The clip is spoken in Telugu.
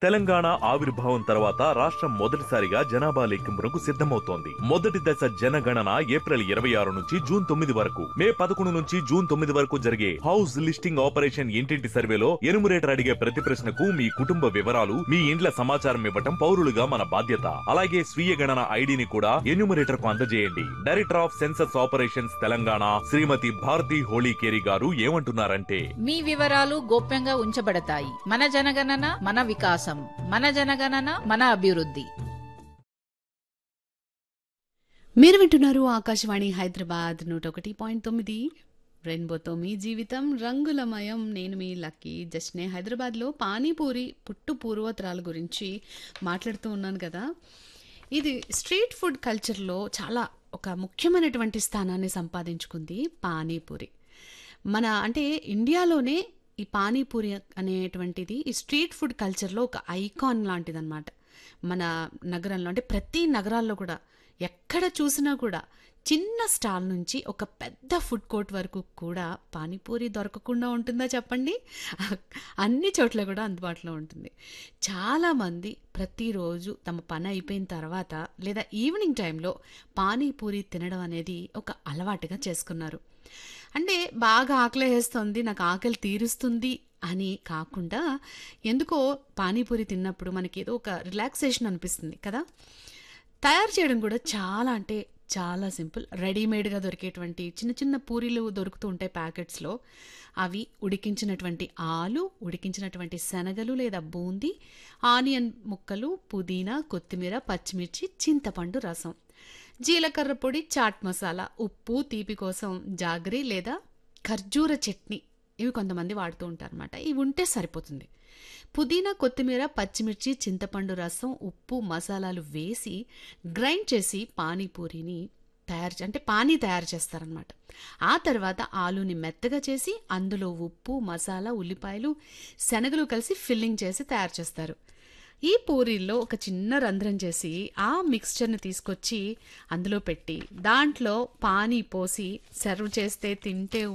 తెలంగాణ ఆవిర్భావం తర్వాత రాష్ట్రం మొదటిసారిగా జనాభా లెక్కింపునకు సిద్ధమవుతోంది మొదటి దశ జనగణన ఏప్రిల్ ఇరవై ఆరు నుంచి జూన్ తొమ్మిది వరకు మే పదకొండు నుంచి జూన్ తొమ్మిది వరకు జరిగే హౌస్ లిస్టింగ్ ఆపరేషన్ ఇంటింటి సర్వేలో ఎనుమరేటర్ అడిగే ప్రతి ప్రశ్నకు మీ కుటుంబ వివరాలు మీ ఇండ్ల సమాచారం ఇవ్వటం పౌరులుగా మన బాధ్యత అలాగే స్వీయ గణన ఐడిని కూడా ఎన్యూమరేటర్ కు అందజేయండి director of census operations Telangana Shrimati Bharati Holikeri గారు ఏమంటున్నారంటే మీ వివరాలు గోప్యంగా ఉంచబడతాయి మన జనగణన మన వికాసం మన జనగణన మన అభివృద్ధి మీరు వింటున్నారు ఆకాశవాణి హైదరాబాద్ నూట ఒకటి పాయింట్ తొమ్మిది రెయిన్బోతో మీ జీవితం రంగులమయం నేను మీ లక్కీ జస్ట్నే హైదరాబాద్లో పానీపూరి పుట్టు పూర్వోత్తరాల గురించి మాట్లాడుతూ ఉన్నాను కదా ఇది స్ట్రీట్ ఫుడ్ కల్చర్లో చాలా ఒక ముఖ్యమైనటువంటి స్థానాన్ని సంపాదించుకుంది పానీపూరి మన అంటే ఇండియాలోనే ఈ పానీపూరి అనేటువంటిది ఈ స్ట్రీట్ ఫుడ్ కల్చర్లో ఒక ఐకాన్ లాంటిదన్నమాట మన నగరంలో అంటే ప్రతి నగరాల్లో కూడా ఎక్కడ చూసినా కూడా చిన్న స్టాల్ నుంచి ఒక పెద్ద ఫుడ్ కోర్ట్ వరకు కూడా పానీపూరి దొరకకుండా ఉంటుందా చెప్పండి అన్ని చోట్ల కూడా అందుబాటులో ఉంటుంది చాలామంది ప్రతిరోజు తమ పని అయిపోయిన తర్వాత లేదా ఈవినింగ్ టైంలో పానీపూరి తినడం అనేది ఒక అలవాటుగా చేసుకున్నారు అంటే బాగా ఆకలి వేస్తుంది నాకు ఆకలి తీరుస్తుంది అని కాకుండా ఎందుకో పానీపూరి తిన్నప్పుడు మనకి ఏదో ఒక రిలాక్సేషన్ అనిపిస్తుంది కదా తయారు చేయడం కూడా చాలా అంటే చాలా సింపుల్ రెడీమేడ్గా దొరికేటువంటి చిన్న చిన్న పూరీలు దొరుకుతూ ఉంటాయి ప్యాకెట్స్లో అవి ఉడికించినటువంటి ఆలు ఉడికించినటువంటి శనగలు లేదా బూందీ ఆనియన్ ముక్కలు పుదీనా కొత్తిమీర పచ్చిమిర్చి చింతపండు రసం జీలకర్ర పొడి చాట్ మసాలా ఉప్పు తీపి కోసం జాగరి లేదా ఖర్జూర చట్నీ ఇవి కొంతమంది వాడుతూ ఉంటారు అనమాట ఇవి ఉంటే సరిపోతుంది పుదీనా కొత్తిమీర పచ్చిమిర్చి చింతపండు రసం ఉప్పు మసాలాలు వేసి గ్రైండ్ చేసి పానీపూరిని తయారు చే- అంటే పానీ తయారు చేస్తారనమాట ఆ తర్వాత ఆలుని మెత్తగా చేసి అందులో ఉప్పు మసాలా ఉల్లిపాయలు శనగలు కలిసి ఫిల్లింగ్ చేసి తయారు చేస్తారు ఈ పూరీల్లో ఒక చిన్న రంధ్రం చేసి ఆ మిక్స్చర్ని తీసుకొచ్చి అందులో పెట్టి దాంట్లో పానీ పోసి సర్వ్ చేస్తే తింటే